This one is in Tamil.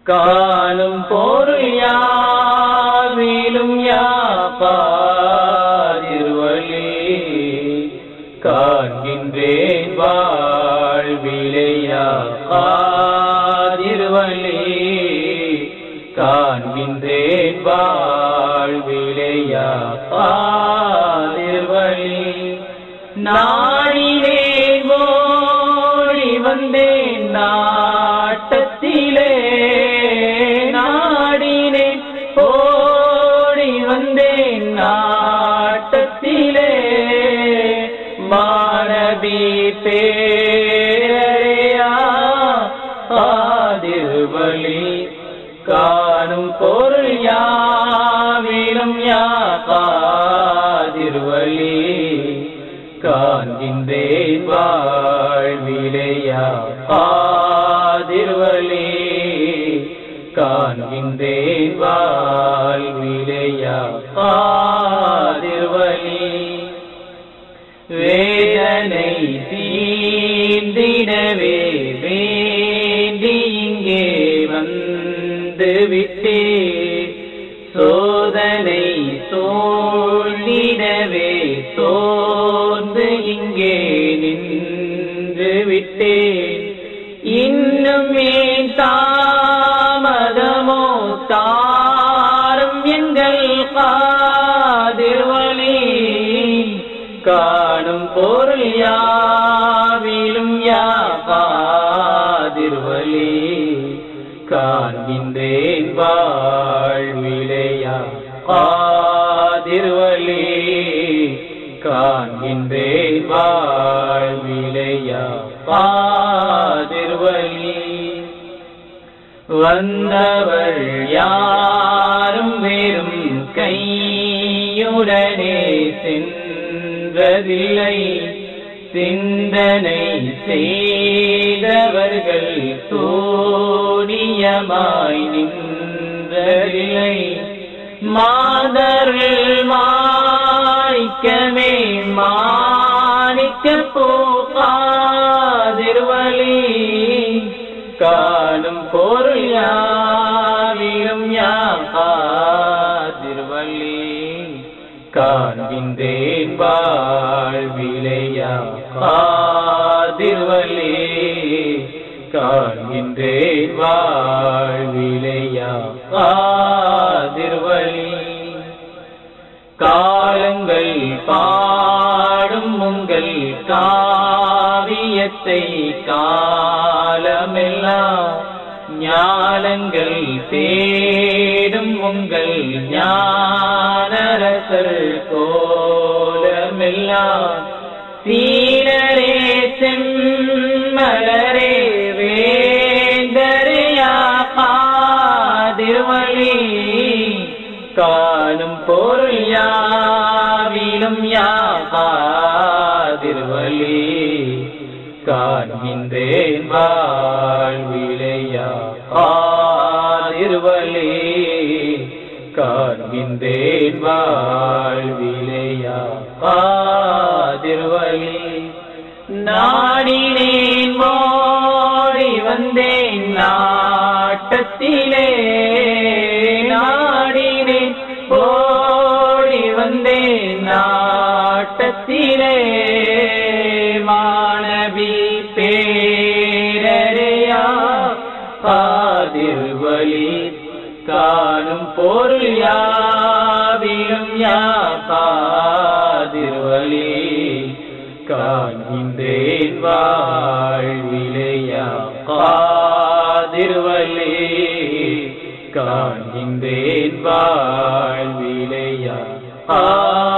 காணும் பொருள் யாவிலும் யாப்பாதிர்வழி காண்கின்றேன் வாழ்விலையா ஆதிர்வழி காண்கின்றேன் வாழ்விலையா ஆதிர்வழி நாடினேன் ஓடி வந்தேன் நாட்டத்திலே நாடினேன் ஓடி வந்தேன் நாட்டத்திலே மாணவி பேரையா ஆதிர்வழி காணும் பொருள் யாவிலும் யாதிர்வழி காண்கின்றேன் வாழ்விலையா ஆதிர்வழி காண்கின்றேன் வாழ்விலையா ஆதிர்வழி வேதனை தீந்திடவே வேண்டி இங்கே வந்து விட்டே சோதனை சோழிடவே சோர்ந்து இங்கே நின்று விட்டேன் இன்னும் ஏன் தாமதமோ தாரும் எங்கள் காதிர்வழி காணும் பொருள் யாவிலும் யாதிர்வழி காண்கின்றேன் வாழ்விலையா ஆதிர்வழி காண்கின்றேன் வாழ்விலையா ஆதிர்வழி வந்தவர் யாரும் வெறும் கையுடனே சென்றதில்லை சிந்தனை செய்தவர்கள் சோனியமாய் நின்றதில்லை மாதர்கள் மாணிக்கமே மாணிக்க போகாதிர்வழி காணும் பொருள் யாவிலும் யாதிர்வழி காண்கின்றேன் வாழ்விலையா ஆதிர்வழி காண்கின்றேன் வாழ்விலையா ஆதிர்வழி காலங்கள் பாடும் உங்கள் காவியத்தை காலமெல்லாம் ஞானங்கள் தேடும் உங்கள் ஞானரசர் கோலமெல்லாம் சீனரே செம்மலரே வேந்தரையா பாதிர்வழி காணும் பொருள் யாவிலும் யாதிர்வழி காண்கின்றேன் வாழ்விலையா ஆதிர்வழி காண்கின்றேன் வாழ்விலையா ஆதிர்வழி நாடினேன் ஓடி வந்தேன் நாட்டத்திலே நாடினேன் ஓடி வந்தேன் நாட்டத்திலே மாணவி பேரறையா பாதிர்வழி காணும் பொருள் யாவிலும் யாதிர்வழி காண்கின்றேன் வாழ்விலையா காதிர்வழி காண்கின்றேன் வாழ்விலையா ஆ